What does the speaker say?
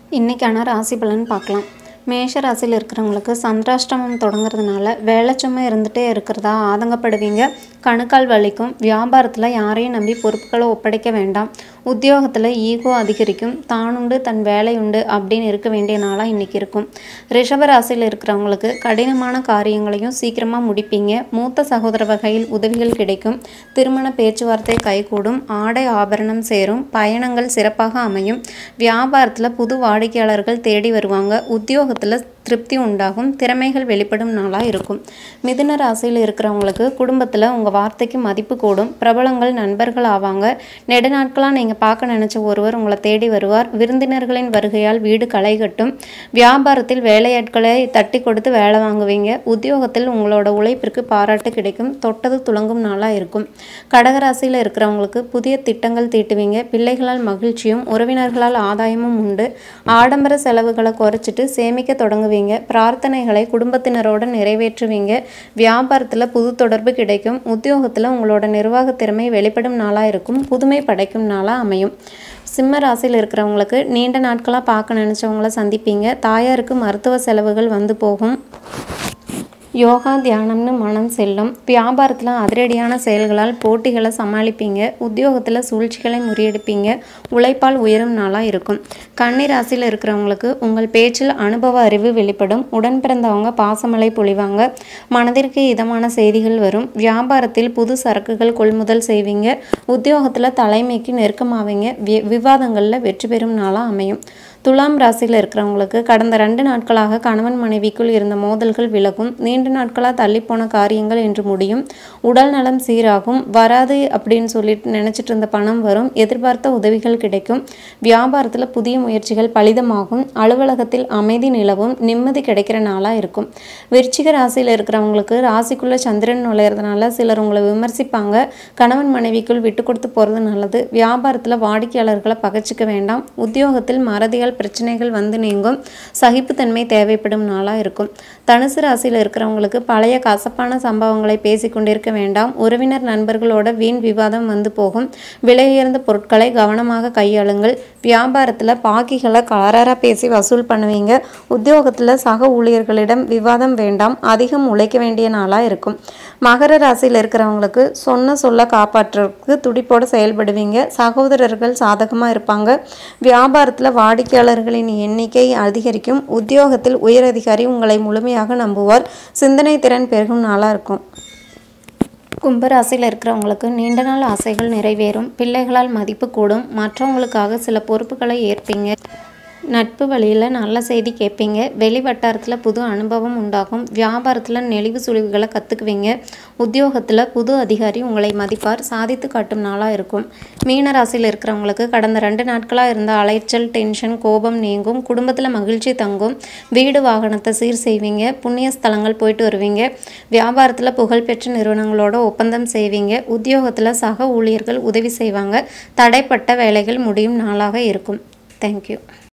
இன்றைக்கான ராசி பலன் பார்க்கலாம் மேஷ ராசியில் இருக்கிறவங்களுக்கு சந்திராஷ்டமம் தொடங்குறதுனால வேலைச்சுமை இருந்துகிட்டே இருக்கிறதா ஆதங்கப்படுவீங்க கணுக்கால் வலிக்கும் வியாபாரத்தில் யாரையும் நம்பி பொறுப்புகளை ஒப்படைக்க வேண்டாம் உத்தியோகத்தில் ஈகோ அதிகரிக்கும் தானுண்டு தன் வேலை உண்டு அப்படின்னு இருக்க வேண்டிய நாளாக இன்றைக்கி இருக்கும் ரிஷப ராசியில் இருக்கிறவங்களுக்கு கடினமான காரியங்களையும் சீக்கிரமாக முடிப்பீங்க மூத்த சகோதர வகையில் உதவிகள் கிடைக்கும் திருமண பேச்சுவார்த்தை கைகூடும் ஆடை ஆபரணம் சேரும் பயணங்கள் சிறப்பாக அமையும் வியாபாரத்தில் புது வாடிக்கையாளர்கள் தேடி வருவாங்க உத்தியோகத்தில் திருப்தி உண்டாகும் திறமைகள் வெளிப்படும் நாளாக இருக்கும் மிதுன ராசியில் இருக்கிறவங்களுக்கு குடும்பத்தில் உங்கள் வார்த்தைக்கு மதிப்பு கூடும் பிரபலங்கள் நண்பர்கள் ஆவாங்க நெடுநாட்களாக நீங்கள் பார்க்க நினச்ச ஒருவர் உங்களை தேடி வருவார் விருந்தினர்களின் வருகையால் வீடு களை கட்டும் வியாபாரத்தில் வேலையாட்களை தட்டி கொடுத்து வேலை வாங்குவீங்க உத்தியோகத்தில் உங்களோட உழைப்பிற்கு பாராட்டு கிடைக்கும் தொட்டது துளங்கும் நாளாக இருக்கும் கடகராசியில் இருக்கிறவங்களுக்கு புதிய திட்டங்கள் தீட்டுவீங்க பிள்ளைகளால் மகிழ்ச்சியும் உறவினர்களால் ஆதாயமும் உண்டு ஆடம்பர செலவுகளை குறைச்சிட்டு சேமிக்க தொடங்குவீங்க பிரார்த்தனைகளை குடும்பத்தினரோடு நிறைவேற்றுவீங்க வியாபாரத்தில் புது தொடர்பு கிடைக்கும் உத்தியோகத்தில் உங்களோட நிர்வாக திறமை வெளிப்படும் நாளாக இருக்கும் புதுமை படைக்கும் நாளாக அமையும் சிம்ம ராசியில் இருக்கிறவங்களுக்கு நீண்ட நாட்களாக பார்க்க நினச்சவங்கள சந்திப்பீங்க தாயாருக்கு மருத்துவ செலவுகள் வந்து போகும் யோகா தியானம்னு மனம் செல்லும் வியாபாரத்தில் அதிரடியான செயல்களால் போட்டிகளை சமாளிப்பீங்க உத்தியோகத்தில் சூழ்ச்சிகளை முறியடிப்பீங்க உழைப்பால் உயரும் நாளாக இருக்கும் கன்னி ராசியில் இருக்கிறவங்களுக்கு உங்கள் பேச்சில் அனுபவ அறிவு வெளிப்படும் உடன் பிறந்தவங்க பாசமலை பொழிவாங்க மனதிற்கு இதமான செய்திகள் வரும் வியாபாரத்தில் புது சரக்குகள் கொள்முதல் செய்வீங்க உத்தியோகத்தில் தலைமைக்கு நெருக்கமாவீங்க வி விவாதங்களில் வெற்றி பெறும் நாளாக அமையும் துலாம் ராசியில் இருக்கிறவங்களுக்கு கடந்த ரெண்டு நாட்களாக கணவன் மனைவிக்குள் இருந்த மோதல்கள் விலகும் நீண்ட நாட்களாக தள்ளிப்போன காரியங்கள் என்று முடியும் உடல் நலம் சீராகும் வராது அப்படின்னு சொல்லிட்டு நினச்சிட்டு இருந்த பணம் வரும் எதிர்பார்த்த உதவிகள் கிடைக்கும் வியாபாரத்தில் புதிய முயற்சிகள் பலிதமாகும் அலுவலகத்தில் அமைதி நிலவும் நிம்மதி கிடைக்கிற நாளாக இருக்கும் விருச்சிக ராசியில் இருக்கிறவங்களுக்கு ராசிக்குள்ளே சந்திரன் நுழையிறதுனால சிலர் உங்களை விமர்சிப்பாங்க கணவன் மனைவிக்குள் விட்டு கொடுத்து போகிறது நல்லது வியாபாரத்தில் வாடிக்கையாளர்களை பகச்சிக்க வேண்டாம் உத்தியோகத்தில் மறதியால் பிரச்சனைகள் வந்து நீங்கும் சகிப்புத்தன்மை தேவைப்படும் நாளாக இருக்கும் தனுசு ராசியில் இருக்கிறவங்களுக்கு பழைய கசப்பான சம்பவங்களை பேசி கொண்டிருக்க வேண்டாம் உறவினர் நண்பர்களோட வீண் விவாதம் வந்து போகும் விலை உயர்ந்த பொருட்களை கவனமாக கையாளுங்கள் வியாபாரத்தில் பாக்கிகளை கலராக பேசி வசூல் பண்ணுவீங்க உத்தியோகத்தில் சக ஊழியர்களிடம் விவாதம் வேண்டாம் அதிகம் உழைக்க வேண்டிய நாளாக இருக்கும் மகர ராசியில் இருக்கிறவங்களுக்கு சொன்ன சொல்ல காப்பாற்றுறதுக்கு துடிப்போடு செயல்படுவீங்க சகோதரர்கள் சாதகமாக இருப்பாங்க வியாபாரத்தில் வாடிக்கையாளர்களின் எண்ணிக்கை அதிகரிக்கும் உத்தியோகத்தில் உயரதிகாரி உங்களை முழுமையாக நம்புவார் சிந்தனை திறன் பெருகும் நாளாக இருக்கும் கும்பராசியில் இருக்கிறவங்களுக்கு நீண்ட நாள் ஆசைகள் நிறைவேறும் பிள்ளைகளால் மதிப்பு கூடும் மற்றவங்களுக்காக சில பொறுப்புகளை ஏற்பீங்க நட்பு வழியில் நல்ல செய்தி கேட்பீங்க வெளி வட்டாரத்தில் புது அனுபவம் உண்டாகும் வியாபாரத்தில் நெளிவு சுழிவுகளை கற்றுக்குவீங்க உத்தியோகத்தில் புது அதிகாரி உங்களை மதிப்பார் சாதித்து காட்டும் நாளாக இருக்கும் மீன ராசியில் இருக்கிறவங்களுக்கு கடந்த ரெண்டு நாட்களாக இருந்த அலைச்சல் டென்ஷன் கோபம் நீங்கும் குடும்பத்தில் மகிழ்ச்சி தங்கும் வீடு வாகனத்தை சீர் செய்வீங்க புண்ணிய ஸ்தலங்கள் போயிட்டு வருவீங்க வியாபாரத்தில் புகழ்பெற்ற நிறுவனங்களோட ஒப்பந்தம் செய்வீங்க உத்தியோகத்தில் சக ஊழியர்கள் உதவி செய்வாங்க தடைப்பட்ட வேலைகள் முடியும் நாளாக இருக்கும் தேங்க்யூ